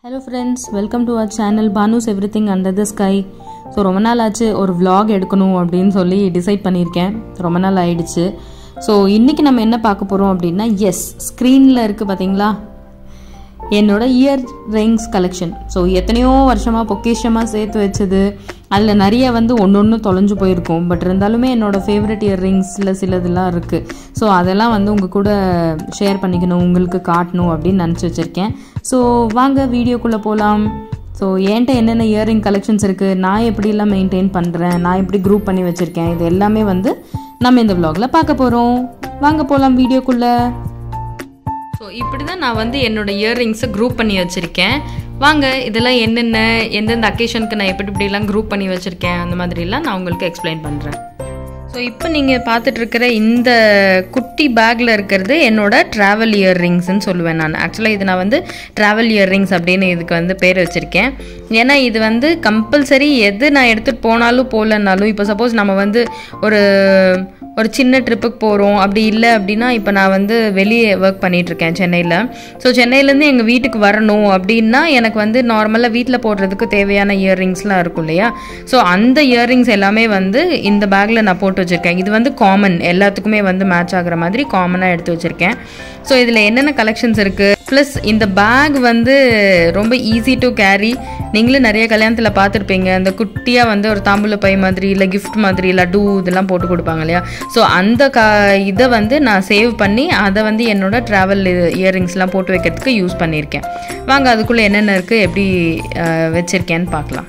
hello friends welcome to our channel Bhanu's everything under the sky so ரொம்ப நாள் ஆச்சு ஒரு vlog எடுக்கணும் அப்படின்னு சொல்லி டிசைட் பண்ணியிருக்கேன் ரொம்ப நாள் ஆயிடுச்சு ஸோ இன்றைக்கி நம்ம என்ன பார்க்க போகிறோம் அப்படின்னா எஸ் ஸ்க்ரீனில் இருக்குது பார்த்தீங்களா என்னோட இயர் ரிங்ஸ் கலெக்ஷன் ஸோ எத்தனையோ வருஷமாக பொக்கிஷமாக சேர்த்து வச்சது அதில் நிறைய வந்து ஒன்று ஒன்று தொலைஞ்சு போயிருக்கும் பட் இருந்தாலுமே என்னோட ஃபேவரட் இயர் ரிங்ஸில் சிலதெல்லாம் இருக்குது ஸோ அதெல்லாம் வந்து உங்கள் கூட ஷேர் பண்ணிக்கணும் உங்களுக்கு காட்டணும் அப்படின்னு நினச்சி வச்சுருக்கேன் ஸோ வாங்க வீடியோக்குள்ளே போகலாம் ஸோ என்கிட்ட என்னென்ன இயரிங் கலெக்ஷன்ஸ் இருக்குது நான் எப்படிலாம் மெயின்டைன் பண்ணுறேன் நான் எப்படி குரூப் பண்ணி வச்சுருக்கேன் இது எல்லாமே வந்து நம்ம இந்த vlogல பார்க்க போகிறோம் வாங்க போகலாம் வீடியோக்குள்ளே ஸோ இப்படி தான் நான் வந்து என்னோட இயர்ரிங்ஸை குரூப் பண்ணி வச்சுருக்கேன் வாங்க இதெல்லாம் என்னென்ன எந்தெந்த அக்கேஷனுக்கு நான் எப்படி இப்படிலாம் குரூப் பண்ணி வச்சுருக்கேன் அந்த மாதிரிலாம் நான் உங்களுக்கு எக்ஸ்பிளைன் பண்ணுறேன் ஸோ இப்போ நீங்கள் பார்த்துட்ருக்கிற இந்த குட்டி பேக்கில் இருக்கிறது என்னோட ட்ராவல் இயர்ரிங்ஸ்னு சொல்லுவேன் நான் ஆக்சுவலாக இது நான் வந்து ட்ராவல் இயர்ரிங்ஸ் அப்படின்னு இதுக்கு வந்து பேர் வச்சுருக்கேன் ஏன்னா இது வந்து கம்பல்சரி எது நான் எடுத்துகிட்டு போனாலும் போகலன்னாலும் இப்போ சப்போஸ் நம்ம வந்து ஒரு ஒரு சின்ன ட்ரிப்புக்கு போகிறோம் அப்படி இல்லை அப்படின்னா இப்போ நான் வந்து வெளியே ஒர்க் பண்ணிகிட்ருக்கேன் சென்னையில் ஸோ சென்னையிலேருந்து எங்கள் வீட்டுக்கு வரணும் அப்படின்னா எனக்கு வந்து நார்மலாக வீட்டில் போடுறதுக்கு தேவையான இயர்ரிங்ஸ்லாம் இருக்கும் இல்லையா ஸோ அந்த இயர்ரிங்ஸ் எல்லாமே வந்து இந்த பேக்கில் நான் போட்டு வச்சுருக்கேன் இது வந்து காமன் எல்லாத்துக்குமே வந்து மேட்ச் ஆகுற மாதிரி காமனாக எடுத்து வச்சுருக்கேன் ஸோ இதில் என்னென்ன கலெக்ஷன்ஸ் இருக்குது ப்ளஸ் இந்த பேக் வந்து ரொம்ப ஈஸி டு கேரி நீங்களும் நிறைய கல்யாணத்தில் பார்த்துருப்பீங்க அந்த குட்டியாக வந்து ஒரு தாம்பூல பை மாதிரி இல்லை கிஃப்ட் மாதிரி லட்டு இதெல்லாம் போட்டு கொடுப்பாங்க இல்லையா ஸோ அந்த க இதை வந்து நான் சேவ் பண்ணி அதை வந்து என்னோட ட்ராவல் இயரிங்ஸ்லாம் போட்டு வைக்கிறதுக்கு யூஸ் பண்ணியிருக்கேன் வாங்க அதுக்குள்ளே என்னென்ன இருக்குது எப்படி அஹ், வச்சிருக்கேன்னு பார்க்கலாம்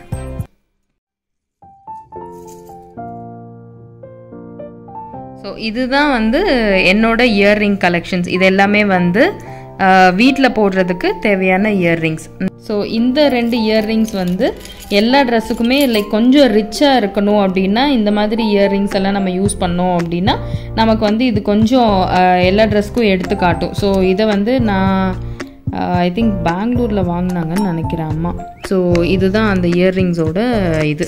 ஸோ இதுதான் வந்து என்னோட இயர்ரிங் கலெக்ஷன்ஸ் இது எல்லாமே வந்து வீட்டில் போடுறதுக்கு தேவையான இயர்ரிங்ஸ் ஸோ இந்த ரெண்டு இயர்ரிங்ஸ் வந்து எல்லா ட்ரெஸ்ஸுக்குமே லைக் கொஞ்சம் ரிச்சாக இருக்கணும் அப்படின்னா இந்த மாதிரி இயர்ரிங்ஸ் எல்லாம் நம்ம யூஸ் பண்ணோம் அப்படின்னா நமக்கு வந்து இது கொஞ்சம் அஹ், எல்லா ட்ரெஸ்க்கும் எடுத்து காட்டும் ஸோ இதை வந்து நான் ஐ திங்க் பெங்களூரில் வாங்கினாங்கன்னு நினைக்கிறேன் அம்மா ஸோ இதுதான் அந்த இயர்ரிங்ஸோட இது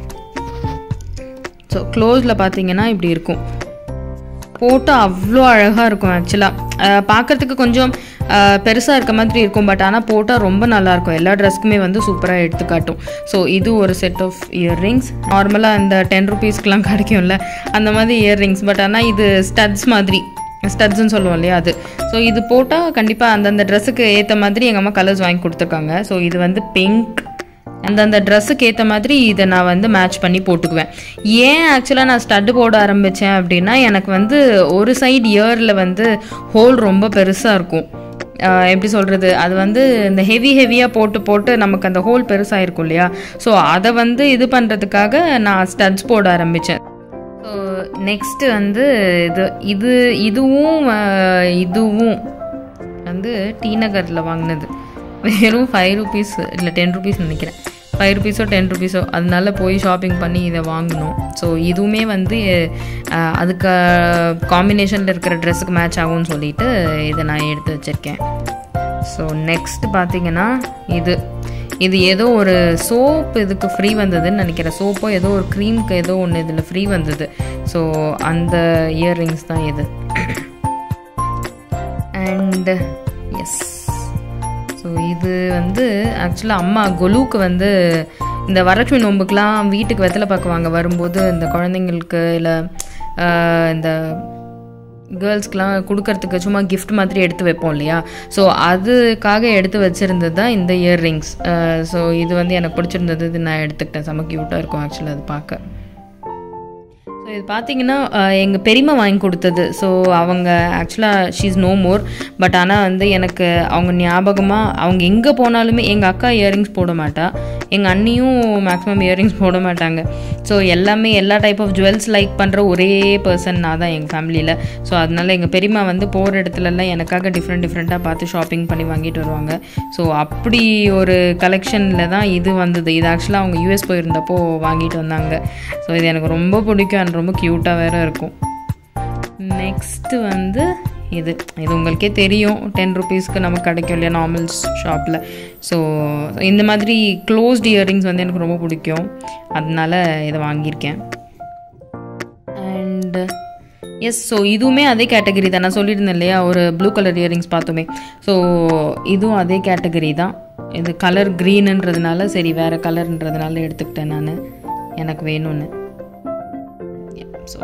ஸோ க்ளோஸில் பார்த்தீங்கன்னா இப்படி இருக்கும் போட்டு அவ்வளோ அழகாக இருக்கும் ஆக்சுவலாக பார்க்கறதுக்கு கொஞ்சம் பெருசாக இருக்க மாதிரி இருக்கும் பட் ஆனால் போட்டால் ரொம்ப நல்லாயிருக்கும் எல்லா ட்ரெஸ்க்குமே வந்து சூப்பராக எடுத்து காட்டும் ஸோ இது ஒரு செட் ஆஃப் இயர்ரிங்ஸ் நார்மலாக இந்த டென் ருபீஸ்க்குலாம் கிடைக்கும்ல அந்த மாதிரி இயர்ரிங்ஸ் பட் ஆனால் இது ஸ்டட்ஸ் மாதிரி ஸ்டட்ஸ்ன்னு சொல்லுவோம் இல்லையா அது ஸோ இது போட்டால் கண்டிப்பாக அந்தந்த ட்ரெஸ்ஸுக்கு ஏற்ற மாதிரி எங்கள் அம்மா கலர்ஸ் வாங்கி கொடுத்துருக்காங்க ஸோ இது வந்து பிங்க் அந்தந்த ட்ரெஸ்ஸுக்கு ஏற்ற மாதிரி இதை நான் வந்து மேட்ச் பண்ணி போட்டுக்குவேன் ஏன் ஆக்சுவலாக நான் ஸ்டட்டு போட ஆரம்பித்தேன் அப்படின்னா எனக்கு வந்து ஒரு சைடு இயரில் வந்து ஹோல் ரொம்ப பெருசாக இருக்கும் ஆஹ் எப்படி சொல்கிறது அது வந்து இந்த ஹெவி ஹெவியாக போட்டு போட்டு நமக்கு அந்த ஹோல் பெருசாக இருக்கும் இல்லையா ஸோ அதை வந்து இது பண்ணுறதுக்காக நான் ஸ்டட்ஸ் போட ஆரம்பித்தேன் ஸோ நெக்ஸ்ட்டு வந்து இது இது இதுவும் ஆஹ் இதுவும் வந்து டி நகரில் வாங்கினது வெறும் ஃபைவ் ருபீஸ் இல்லை டென் ருபீஸ் நினைக்கிறேன் ஃபைவ் ருபீஸோ டென் ருபீஸோ அதனால போய் ஷாப்பிங் பண்ணி இதை வாங்கணும் ஸோ இதுவுமே வந்து அஹ், அதுக்கு காம்பினேஷனில் இருக்கிற ட்ரெஸ்ஸுக்கு மேட்ச் ஆகும்னு சொல்லிட்டு இதை நான் எடுத்து வச்சுருக்கேன் ஸோ நெக்ஸ்ட் பார்த்தீங்கன்னா இது இது ஏதோ ஒரு சோப் இதுக்கு ஃப்ரீ வந்ததுன்னு நினைக்கிறேன் சோப்போ ஏதோ ஒரு க்ரீம்க்கு ஏதோ ஒன்று இதில் ஃப்ரீ வந்தது ஸோ அந்த இயர்ரிங்ஸ் தான் இது அண்ட் எஸ் ஸோ இது வந்து ஆக்சுவலாக அம்மா கொலுவுக்கு வந்து இந்த வரலட்சுமி நோம்புக்கெலாம் வீட்டுக்கு வெத்தலை பார்க்குவாங்க வரும்போது இந்த குழந்தைங்களுக்கு இல்லை இந்த கேர்ள்ஸ்க்கெலாம் கொடுக்கறதுக்கு சும்மா கிஃப்ட் மாதிரி எடுத்து வைப்போம் இல்லையா ஸோ அதுக்காக எடுத்து வச்சுருந்தது தான் இந்த இயர்ரிங்ஸ் ஸோ இது வந்து எனக்கு பிடிச்சிருந்தது இது நான் எடுத்துக்கிட்டேன் செம்ம க்யூட்டாக இருக்கும் ஆக்சுவலாக அது பார்க்க ஸோ இது பார்த்தீங்கன்னா எங்கள் பெரியம்மா வாங்கி கொடுத்தது ஸோ அவங்க ஆக்சுவலாக ஷீஸ் நோ மோர் பட் ஆனால் வந்து எனக்கு அவங்க ஞாபகமாக அவங்க எங்கே போனாலுமே எங்கள் அக்கா இயரிங்ஸ் போட மாட்டா எங்கள் அண்ணியும் மேக்ஸிமம் இயரிங்ஸ் போட மாட்டாங்க ஸோ எல்லாமே எல்லா டைப் ஆஃப் ஜுவல்ஸ் லைக் பண்ணுற ஒரே பர்சன் நான் தான் எங்கள் ஃபேமிலியில் ஸோ அதனால எங்கள் பெரியம்மா வந்து போகிற இடத்துலலாம் எனக்காக டிஃப்ரெண்ட் டிஃப்ரெண்ட்டாக பார்த்து ஷாப்பிங் பண்ணி வாங்கிட்டு வருவாங்க ஸோ அப்படி ஒரு கலெக்ஷனில் தான் இது வந்தது இது ஆக்சுவலாக அவங்க யூஎஸ் போயிருந்தப்போ வாங்கிட்டு வந்தாங்க ஸோ இது எனக்கு ரொம்ப பிடிக்கும் அண்ட் ரொம்ப க்யூட்டாக வேறு இருக்கும் நெக்ஸ்ட்டு வந்து இது இது உங்களுக்கே தெரியும் டென் ருபீஸ்க்கு நமக்கு கிடைக்கும் இல்லையா நார்மல் ஷாப்பில் ஸோ இந்த மாதிரி க்ளோஸ்ட் இயரிங்ஸ் வந்து எனக்கு ரொம்ப பிடிக்கும் அதனால இதை வாங்கியிருக்கேன் அண்ட் எஸ் ஸோ இதுவுமே அதே கேட்டகரி தான் நான் சொல்லியிருந்தேன் இல்லையா ஒரு ப்ளூ கலர் இயரிங்ஸ் பார்த்தோமே ஸோ இதுவும் அதே கேட்டகரி தான் இது கலர் க்ரீனுன்றதுனால சரி வேறு கலர்ன்றதுனால எடுத்துக்கிட்டேன் நான் எனக்கு வேணும்னு ஸோ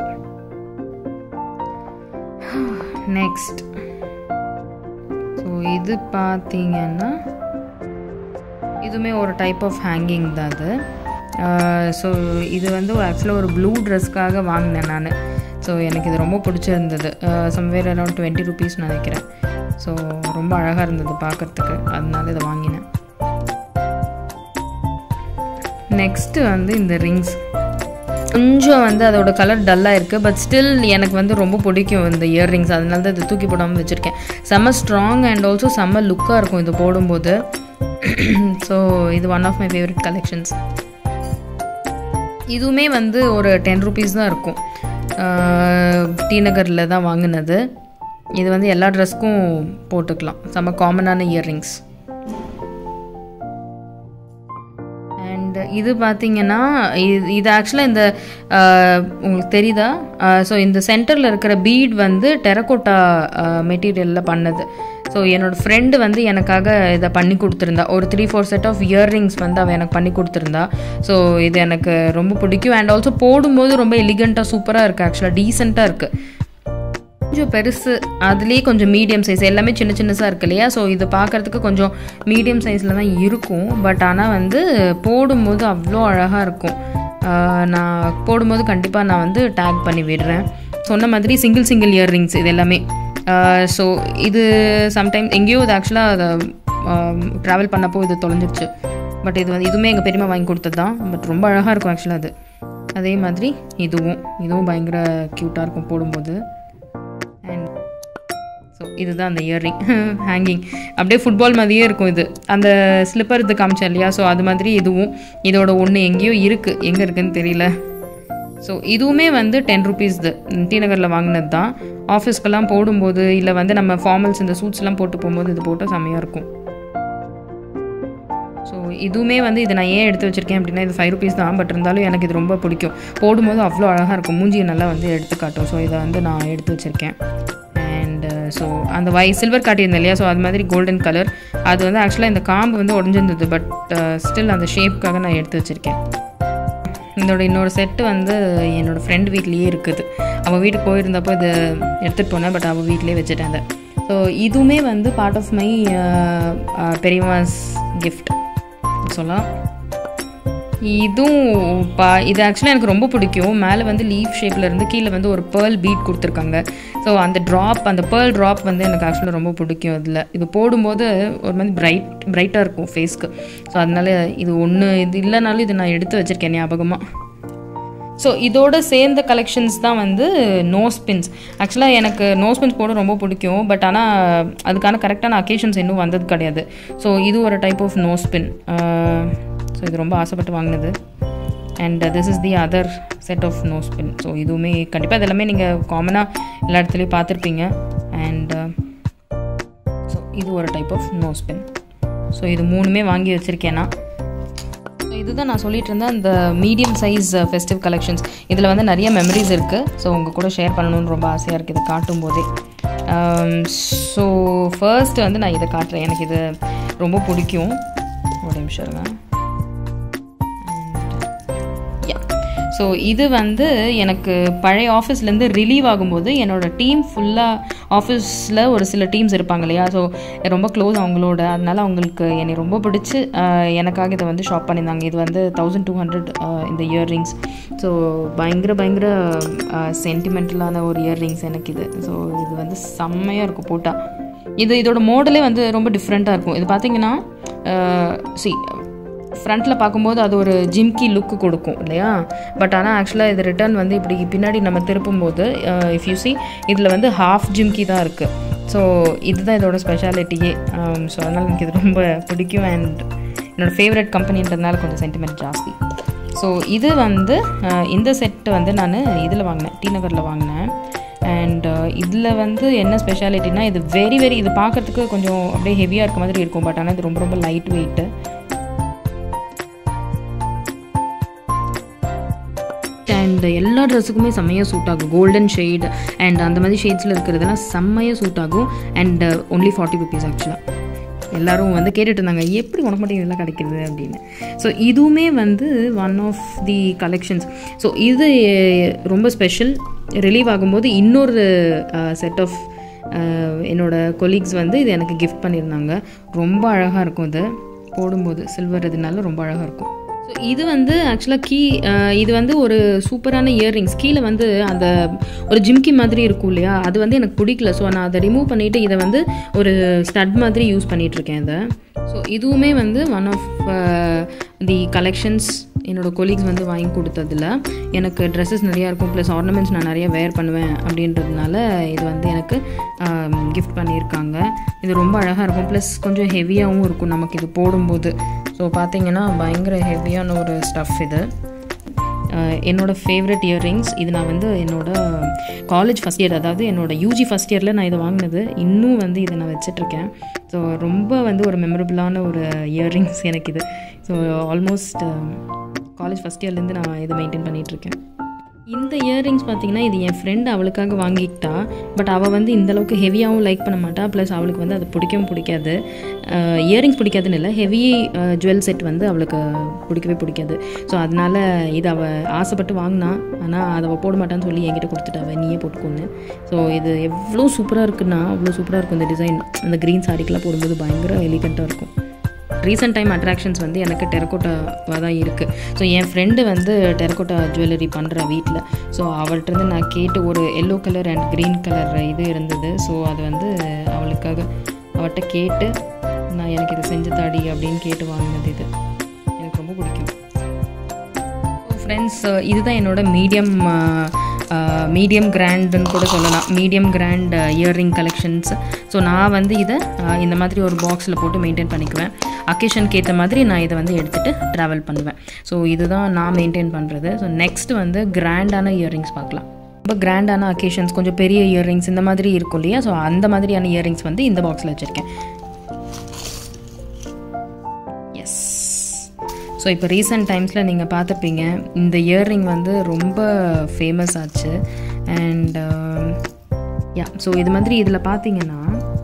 நெக்ஸ்ட் ஸோ இது பார்த்தீங்கன்னா இதுவுமே ஒரு டைப் ஆஃப் ஹேங்கிங் தான் அது ஸோ இது வந்து ஆக்சுவலாக ஒரு ப்ளூ ட்ரெஸ்க்காக வாங்கினேன் நான் ஸோ எனக்கு இது ரொம்ப பிடிச்சிருந்தது சம்வேர் அரௌண்ட் டுவெண்ட்டி ருபீஸ் நினைக்கிறேன் ஸோ ரொம்ப அழகாக இருந்தது பார்க்குறதுக்கு அதனால இதை வாங்கினேன் நெக்ஸ்ட்டு வந்து இந்த ரிங்ஸ் கொஞ்சம் வந்து அதோட கலர் டல்லாக இருக்குது பட் ஸ்டில் எனக்கு வந்து ரொம்ப பிடிக்கும் இந்த இயர்ரிங்ஸ் அதனால தான் இதை தூக்கி போடாமல் வச்சுருக்கேன் செம்ம ஸ்ட்ராங் அண்ட் ஆல்சோ செம்ம லுக்காக இருக்கும் இது போடும்போது ஸோ இது one of my favourite collections இதுவுமே வந்து ஒரு டென் ருபீஸ் தான் இருக்கும் டி நகரில் தான் வாங்கினது இது வந்து எல்லா ட்ரெஸ்க்கும் போட்டுக்கலாம் செம்ம காமனான இயர்ரிங்ஸ் அண்ட் இது பார்த்தீங்கன்னா இது இது ஆக்சுவலாக இந்த உங்களுக்கு தெரியுதா ஸோ இந்த சென்டரில் இருக்கிற பீட் வந்து டெரக்கோட்டா மெட்டீரியலில் பண்ணது ஸோ என்னோடய ஃப்ரெண்டு வந்து எனக்காக இதை பண்ணி கொடுத்துருந்தா ஒரு three four set of earrings வந்து அவள் எனக்கு பண்ணி கொடுத்துருந்தா ஸோ இது எனக்கு ரொம்ப பிடிக்கும் அண்ட் ஆல்சோ போடும்போது ரொம்ப எலிகண்ட்டாக சூப்பராக இருக்குது ஆக்சுவலாக டீசெண்டாக இருக்குது கொஞ்சம் பெருசு அதுலேயே கொஞ்சம் மீடியம் சைஸ் எல்லாமே சின்ன சின்னசாக இருக்கு இல்லையா ஸோ இது பார்க்குறதுக்கு கொஞ்சம் மீடியம் சைஸில் தான் இருக்கும் பட் ஆனால் வந்து போடும்போது அவ்வளோ அழகாக இருக்கும் நான் போடும்போது கண்டிப்பாக நான் வந்து டேக் பண்ணி விடுறேன் சொன்ன மாதிரி சிங்கிள் சிங்கிள் இயர்ரிங்ஸ் இது எல்லாமே ஸோ இது சம்டைம்ஸ் எங்கேயோ இது ஆக்சுவலாக அதை ட்ராவல் பண்ணப்போ இது தொலைஞ்சிருச்சு பட் இது வந்து இதுவுமே எங்கள் பெரியமா வாங்கி கொடுத்தது தான் பட் ரொம்ப அழகாக இருக்கும் ஆக்சுவலாக அது அதே மாதிரி இதுவும் இதுவும் பயங்கர க்யூட்டாக இருக்கும் போடும்போது அண்ட் ஸோ இதுதான் அந்த இயர்ரிங் ஹேங்கிங் அப்படியே ஃபுட்பால் மாதிரியே இருக்கும் இது அந்த ஸ்லிப்பர் இது காமிச்சேன் இல்லையா ஸோ அது மாதிரி இதுவும் இதோட ஒன்று எங்கேயோ இருக்குது எங்கே இருக்குன்னு தெரியல ஸோ இதுவுமே வந்து டென் ருபீஸ் டி நகரில் வாங்கினது தான் ஆஃபீஸ்க்கெல்லாம் போடும்போது இல்லை வந்து நம்ம ஃபார்மல்ஸ் இந்த சூட்ஸ்லாம் போட்டு போகும்போது இது போட்டால் செம்மையாக இருக்கும் ஸோ இதுவுமே வந்து இது நான் ஏன் எடுத்து வச்சுருக்கேன் அப்படின்னா இது ஃபைவ் ருபீஸ் தான் பட் இருந்தாலும் எனக்கு இது ரொம்ப பிடிக்கும் போடும்போது அவ்வளோ அழகாக இருக்கும் மூஞ்சியை நல்லா வந்து எடுத்து காட்டும் ஸோ இதை வந்து நான் எடுத்து வச்சுருக்கேன் அண்ட் ஸோ அந்த வை சில்வர் காட்டியிருந்தேன் இல்லையா ஸோ அது மாதிரி கோல்டன் கலர் அது வந்து ஆக்சுவலாக இந்த காம்பு வந்து உடஞ்சிருந்தது பட் ஸ்டில் அந்த ஷேப்க்காக நான் எடுத்து வச்சுருக்கேன் இதோட இன்னொரு செட்டு வந்து என்னோடய ஃப்ரெண்ட் வீட்லேயே இருக்குது அவள் வீட்டுக்கு போயிருந்தப்போ இது எடுத்துகிட்டு போனேன் பட் அவள் வீட்லேயே வச்சுட்டேன் அதை ஸோ இதுவுமே வந்து பார்ட் ஆஃப் மை பெரியமாஸ் கிஃப்ட் சொல்லலாம் இதுவும் பா இது ஆக்சுவலாக எனக்கு ரொம்ப பிடிக்கும் மேலே வந்து லீஃப் ஷேப்பில் இருந்து கீழே வந்து ஒரு பேர்ல் பீட் கொடுத்துருக்காங்க ஸோ அந்த ட்ராப் அந்த பேர்ல் ட்ராப் வந்து எனக்கு ஆக்சுவலாக ரொம்ப பிடிக்கும் இதில் இது போடும்போது ஒரு மாதிரி பிரைட் பிரைட்டாக இருக்கும் ஃபேஸ்க்கு ஸோ அதனால இது ஒன்று இது இல்லைனாலும் இது நான் எடுத்து வச்சுருக்கேன் ஞாபகமாக ஸோ இதோட சேர்ந்த கலெக்ஷன்ஸ் தான் வந்து நோஸ் பின்ஸ் ஆக்சுவலாக எனக்கு நோஸ் பின்ஸ் போட ரொம்ப பிடிக்கும் பட் ஆனால் அதுக்கான கரெக்டான அக்கேஷன்ஸ் இன்னும் வந்தது கிடையாது ஸோ இது ஒரு type of nose pin so இது ரொம்ப ஆசைப்பட்டு வாங்கினது and this is the other set of nose pin so இதுவுமே கண்டிப்பாக இதெல்லாமே நீங்கள் காமனாக எல்லா இடத்துலையும் பார்த்துருப்பீங்க அண்ட் ஸோ இது ஒரு type of nose pin so இது மூணுமே வாங்கி வச்சுருக்கேன் நான் ஸோ இதுதான் நான் சொல்லிட்டு இருந்தேன் அந்த மீடியம் சைஸ் ஃபெஸ்டிவ் கலெக்ஷன்ஸ் இதில் வந்து நிறைய மெமரிஸ் இருக்குது ஸோ உங்கள் கூட ஷேர் பண்ணணும்னு ரொம்ப ஆசையாக இருக்குது இதை காட்டும் போதே ஸோ ஃபர்ஸ்ட் வந்து நான் இதை காட்டுறேன் எனக்கு இது ரொம்ப பிடிக்கும் ஒரு நிமிஷம் இருங்க ஸோ இது வந்து எனக்கு பழைய ஆஃபீஸ்லேருந்து ரிலீவ் ஆகும்போது என்னோடய டீம் ஃபுல்லாக ஆஃபீஸில் ஒரு சில டீம்ஸ் இருப்பாங்க இல்லையா ஸோ ரொம்ப க்ளோஸ் அவங்களோட அதனால அவங்களுக்கு என்னை ரொம்ப பிடிச்சி எனக்காக இதை வந்து ஷாப் பண்ணியிருந்தாங்க இது வந்து தௌசண்ட் டூ ஹண்ட்ரட் இந்த இயர்ரிங்ஸ் ஸோ பயங்கர பயங்கர சென்டிமெண்டலான ஒரு இயர்ரிங்ஸ் எனக்கு இது ஸோ இது வந்து செம்மையாக இருக்கும் போட்டால் இது இதோட மாடலே வந்து ரொம்ப டிஃப்ரெண்ட்டாக இருக்கும் இது பார்த்தீங்கன்னா சி ஃப்ரண்ட்டில் பார்க்கும்போது அது ஒரு ஜிம்கி லுக்கு கொடுக்கும் இல்லையா பட் ஆனால் ஆக்சுவலாக இது ரிட்டர்ன் வந்து இப்படி பின்னாடி நம்ம திருப்பும்போது இஃப் யூ சி இதில் வந்து ஹாஃப் ஜிம்கி தான் இருக்குது ஸோ இதுதான் இதோட ஸ்பெஷாலிட்டியே ஸோ அதனால் எனக்கு இது ரொம்ப பிடிக்கும் அண்ட் என்னோடய ஃபேவரட் கம்பெனின்றதுனால கொஞ்சம் சென்டிமெண்ட் ஜாஸ்தி ஸோ இது வந்து இந்த செட்டு வந்து நான் இதில் வாங்கினேன் டி நகரில் வாங்கினேன் அண்ட் இதில் வந்து என்ன ஸ்பெஷாலிட்டினா இது வெரி வெரி இது பார்க்குறதுக்கு கொஞ்சம் அப்படியே ஹெவியாக இருக்க மாதிரி இருக்கும் பட் ஆனால் இது ரொம்ப ரொம்ப லைட் வெயிட்டு அண்ட் எல்லா ட்ரெஸ்ஸுக்குமே செம்மையாக சூட் ஆகும் கோல்டன் ஷேட் அண்ட் அந்த மாதிரி ஷேட்ஸில் இருக்கிறதெல்லாம் செம்மையாக சூட் ஆகும் அண்ட் ஒன்லி ஃபார்ட்டி ருபீஸ் ஆக்சுவலாக எல்லாரும் வந்து கேட்டுட்டு இருந்தாங்க எப்படி உனக்கு மட்டும் இதெல்லாம் கிடைக்கிறது அப்படின்னு ஸோ இதுவுமே வந்து one of the collections so இது ரொம்ப ஸ்பெஷல் ரிலீவ் ஆகும்போது இன்னொரு செட் ஆஃப் என்னோட கொலீக்ஸ் வந்து இது எனக்கு கிஃப்ட் பண்ணியிருந்தாங்க ரொம்ப அழகாக இருக்கும் இது போடும்போது சில்வர் இதனால ரொம்ப அழகாக இருக்கும் ஸோ இது வந்து ஆக்சுவலாக கீ இது வந்து ஒரு சூப்பரான இயர்ரிங்ஸ் கீழே வந்து அந்த ஒரு ஜிம்கி மாதிரி இருக்கும் இல்லையா அது வந்து எனக்கு பிடிக்கல ஸோ நான் அதை ரிமூவ் பண்ணிவிட்டு இதை வந்து ஒரு ஸ்டட் மாதிரி யூஸ் பண்ணிகிட்ருக்கேன் இதை ஸோ இதுவுமே வந்து ஒன் ஆஃப் தி கலெக்ஷன்ஸ் என்னோடய கொலீக்ஸ் வந்து வாங்கி கொடுத்ததில் எனக்கு ட்ரெஸ்ஸஸ் நிறையா இருக்கும் ப்ளஸ் ஆர்னமெண்ட்ஸ் நான் நிறைய வேர் பண்ணுவேன் அப்படின்றதுனால இது வந்து எனக்கு கிஃப்ட் பண்ணியிருக்காங்க இது ரொம்ப அழகாக இருக்கும் ப்ளஸ் கொஞ்சம் ஹெவியாகவும் இருக்கும் நமக்கு இது போடும்போது ஸோ பார்த்தீங்கன்னா பயங்கர ஹெவியான ஒரு ஸ்டஃப் இது என்னோடய ஃபேவரட் இயர்ரிங்ஸ் இது நான் வந்து என்னோடய காலேஜ் ஃபஸ்ட் இயர் அதாவது என்னோடய யூஜி ஃபஸ்ட் இயரில் நான் இதை வாங்கினது இன்னும் வந்து இதை நான் வச்சிட்ருக்கேன் ஸோ ரொம்ப வந்து ஒரு மெமரபுளான ஒரு இயர்ரிங்ஸ் எனக்கு இது ஸோ ஆல்மோஸ்ட் காலேஜ் ஃபஸ்ட் இயர்லேருந்து நான் இதை மெயின்டைன் பண்ணிகிட்ருக்கேன் இந்த இயர்ரிங்ஸ் பார்த்தீங்கன்னா இது என் ஃப்ரெண்ட் அவளுக்காக வாங்கிக்கிட்டா பட் அவள் வந்து இந்தளவுக்கு ஹெவியாகவும் லைக் பண்ண மாட்டா ப்ளஸ் அவளுக்கு வந்து அது பிடிக்கவும் பிடிக்காது இயரிங்ஸ் பிடிக்காதுன்னு இல்லை ஹெவி ஜுவல் செட் வந்து அவளுக்கு பிடிக்கவே பிடிக்காது ஸோ அதனால் இது அவள் ஆசைப்பட்டு வாங்கினா ஆனால் அதை அவள் போட மாட்டான்னு சொல்லி என்கிட்ட கொடுத்துட்டா அவள் நீயே போட்டுக்கோன்னு ஸோ இது எவ்வளோ சூப்பராக இருக்குன்னா அவ்வளோ சூப்பராக இருக்கும் இந்த டிசைன் அந்த க்ரீன் சாரிக்கெலாம் போடும்போது பயங்கர எலிகண்ட்டாக இருக்கும் ரீசெண்ட் டைம் அட்ராக்ஷன்ஸ் வந்து எனக்கு டெரக்கோட்டாவாக தான் இருக்குது ஸோ என் ஃப்ரெண்டு வந்து டெரக்கோட்டா ஜுவல்லரி பண்ணுறா வீட்டில் ஸோ அவள்கிட்ட நான் கேட்டு ஒரு yellow colour and green colour இது இருந்தது ஸோ அது வந்து அவளுக்காக அவள்கிட்ட கேட்டு நான் எனக்கு இது செஞ்சு தாடி அப்படின்னு கேட்டு வாங்கினது இது எனக்கு ரொம்ப பிடிக்கும் ஸோ ஃப்ரெண்ட்ஸ் இதுதான் என்னோட மீடியம் மீடியம் கிராண்டுன்னு கூட சொல்லலாம் medium grand earring collections so நான் வந்து இதை இந்த மாதிரி ஒரு பாக்ஸில் போட்டு மெயின்டைன் பண்ணிக்குவேன் அக்கேஷனுக்கு ஏற்ற மாதிரி நான் இதை வந்து எடுத்துகிட்டு ட்ராவல் பண்ணுவேன் ஸோ இதுதான் நான் மெயின்டைன் பண்ணுறது ஸோ நெக்ஸ்ட் வந்து கிராண்டான இயர்ரிங்ஸ் பார்க்கலாம் ரொம்ப கிராண்டான அக்கேஷன்ஸ் கொஞ்சம் பெரிய இயர்ரிங்ஸ் இந்த மாதிரி இருக்கும் இல்லையா ஸோ அந்த மாதிரியான இயர்ரிங்ஸ் வந்து இந்த பாக்ஸில் வச்சுருக்கேன் எஸ் ஸோ இப்போ ரீசெண்ட் டைம்ஸில் நீங்கள் பார்த்துருப்பீங்க இந்த இயர்ரிங் வந்து ரொம்ப ஃபேமஸ் ஆச்சு அண்ட் யா ஸோ இது மாதிரி இதில் பார்த்தீங்கன்னா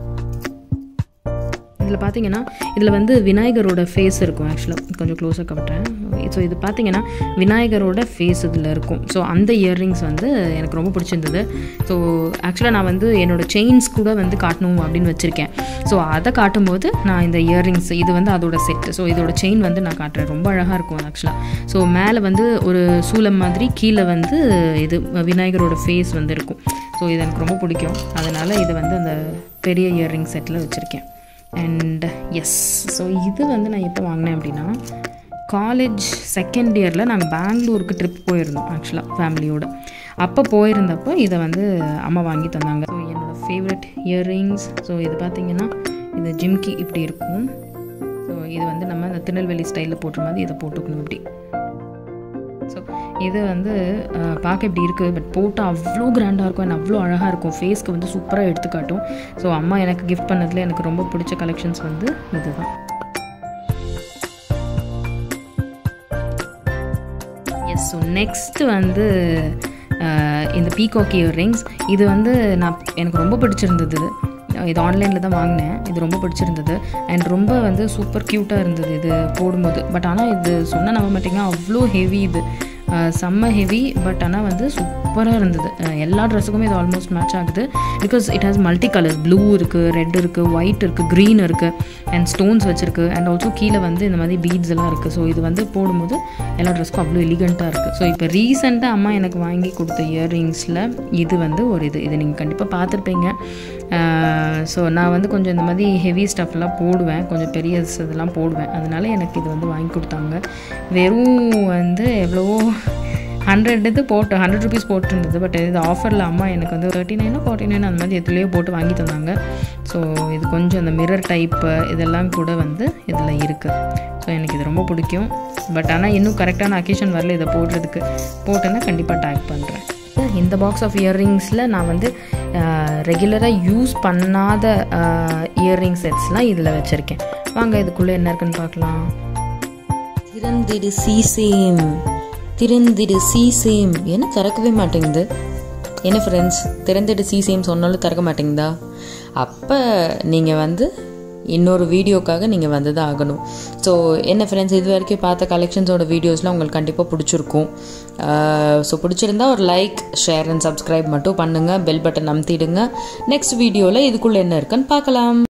இதில் பார்த்தீங்கன்னா இதில் வந்து விநாயகரோட ஃபேஸ் இருக்கும் ஆக்சுவலாக கொஞ்சம் க்ளோஸாக கட்டுறேன் ஸோ இது பார்த்தீங்கன்னா விநாயகரோட ஃபேஸ் இதில் இருக்கும் ஸோ அந்த இயர்ரிங்ஸ் வந்து எனக்கு ரொம்ப பிடிச்சிருந்தது ஸோ ஆக்சுவலாக நான் வந்து என்னோடய செயின்ஸ் கூட வந்து காட்டணும் அப்படின்னு வச்சுருக்கேன் ஸோ அதை காட்டும்போது நான் இந்த இயர்ரிங்ஸ் இது வந்து அதோட செட் ஸோ இதோட செயின் வந்து நான் காட்டுறேன் ரொம்ப அழகாக இருக்கும் ஆக்சுவலாக ஸோ மேலே வந்து ஒரு சூலம் மாதிரி கீழே வந்து இது விநாயகரோட ஃபேஸ் வந்து இருக்கும் ஸோ இது எனக்கு ரொம்ப பிடிக்கும் அதனால் இது வந்து அந்த பெரிய இயர்ரிங் செட்டில் வச்சுருக்கேன் அண்ட் எஸ் ஸோ இது வந்து நான் எப்போ வாங்கினேன் அப்படின்னா காலேஜ் செகண்ட் இயரில் நாங்கள் பெங்களூருக்கு ட்ரிப் போயிருந்தோம் ஆக்சுவலாக ஃபேமிலியோடு அப்போ போயிருந்தப்போ இதை வந்து அம்மா வாங்கி தந்தாங்க ஸோ என்னோடய ஃபேவரட் இயர்ரிங்ஸ் ஸோ இது பார்த்திங்கன்னா இது ஜிம்கி இப்படி இருக்கும் ஸோ இது வந்து நம்ம இந்த திருநெல்வேலி ஸ்டைலில் போட்டுற மாதிரி இதை போட்டுக்கணும் இப்படி ஸோ இது வந்து பார்க்க இப்படி இருக்குது பட் போட்டால் அவ்வளோ கிராண்டாக இருக்கும் அண்ட் அவ்வளோ அழகாக இருக்கும் ஃபேஸ்க்கு வந்து சூப்பராக எடுத்துக்காட்டும் ஸோ அம்மா எனக்கு கிஃப்ட் பண்ணதில் எனக்கு ரொம்ப பிடிச்ச கலெக்ஷன்ஸ் வந்து இதுதான் எஸ் ஸோ நெக்ஸ்ட்டு வந்து இந்த பீகாக் இயர்ரிங்ஸ் இது வந்து நான் எனக்கு ரொம்ப பிடிச்சிருந்தது இது ஆன்லைனில் தான் வாங்கினேன் இது ரொம்ப பிடிச்சிருந்தது அண்ட் ரொம்ப வந்து சூப்பர் க்யூட்டாக இருந்தது இது போடும்போது பட் ஆனால் இது சொன்ன நம்ப மாட்டிங்கன்னா அவ்வளோ ஹெவி இது செம்ம ஹெவி பட் ஆனால் வந்து சூப்பராக இருந்தது எல்லா ட்ரெஸ்ஸுக்குமே இது ஆல்மோஸ்ட் மேட்ச் ஆகுது because it has multi colours blue இருக்குது ரெட் இருக்குது ஒயிட் இருக்குது க்ரீன் இருக்குது அண்ட் ஸ்டோன்ஸ் வச்சுருக்கு அண்ட் ஆல்சோ கீழே வந்து இந்த மாதிரி பீட்ஸ் எல்லாம் இருக்குது ஸோ இது வந்து போடும்போது எல்லா ட்ரெஸ்க்கும் அவ்வளோ எலிகண்ட்டாக இருக்குது ஸோ இப்போ ரீசெண்டாக அம்மா எனக்கு வாங்கி கொடுத்த இயர்ரிங்ஸில் இது வந்து ஒரு இது இது நீங்கள் கண்டிப்பாக பார்த்துருப்பீங்க ஸோ நான் வந்து கொஞ்சம் இந்த மாதிரி ஹெவி ஸ்டஃப்லாம் போடுவேன் கொஞ்சம் பெரிய இதெல்லாம் போடுவேன் அதனால் எனக்கு இது வந்து வாங்கி கொடுத்தாங்க வெறும் வந்து எவ்வளவோ ஹண்ட்ரட் இது போட்டு ஹண்ட்ரட் ருபீஸ் போட்டிருந்தது பட் இது ஆஃபரில் அம்மா எனக்கு வந்து தேர்ட்டி நைனோ ஃபார்ட்டி நைன் அந்த மாதிரி எதுலேயோ போட்டு வாங்கி தந்தாங்க ஸோ இது கொஞ்சம் அந்த மிரர் டைப்பு இதெல்லாம் கூட வந்து இதில் இருக்குது ஸோ எனக்கு இது ரொம்ப பிடிக்கும் பட் ஆனால் இன்னும் கரெக்டான அக்கேஷன் வரல இதை போடுறதுக்கு போட்டேன்னா கண்டிப்பாக டேக் பண்ணுறேன் இந்த பாக்ஸ் ஆஃப் இயர்ரிங்ஸில் நான் வந்து ரெகுலராக யூஸ் பண்ணாத இயர்ரிங் செட்ஸ்லாம் இதில் வச்சுருக்கேன் வாங்க இதுக்குள்ளே என்ன இருக்குன்னு பார்க்கலாம் திறந்திடு சீசேம் திறந்திடு சீசேம் என்ன திறக்கவே மாட்டேங்குது என்ன ஃப்ரெண்ட்ஸ் திறந்திடு சீசேம் சொன்னாலும் திறக்க மாட்டேங்குதா அப்போ நீங்கள் வந்து இன்னொரு வீடியோக்காக நீங்கள் வந்து தான் ஆகணும் ஸோ என்ன ஃப்ரெண்ட்ஸ் இது வரைக்கும் பார்த்த கலெக்ஷன்ஸோட வீடியோஸ்லாம் உங்களுக்கு கண்டிப்பாக பிடிச்சிருக்கும் ஸோ பிடிச்சிருந்தா ஒரு லைக் ஷேர் அண்ட் சப்ஸ்கிரைப் மட்டும் பண்ணுங்கள் பெல் பட்டன் அமுத்திடுங்க நெக்ஸ்ட் வீடியோவில் இதுக்குள்ளே என்ன இருக்குன்னு பார்க்கலாம்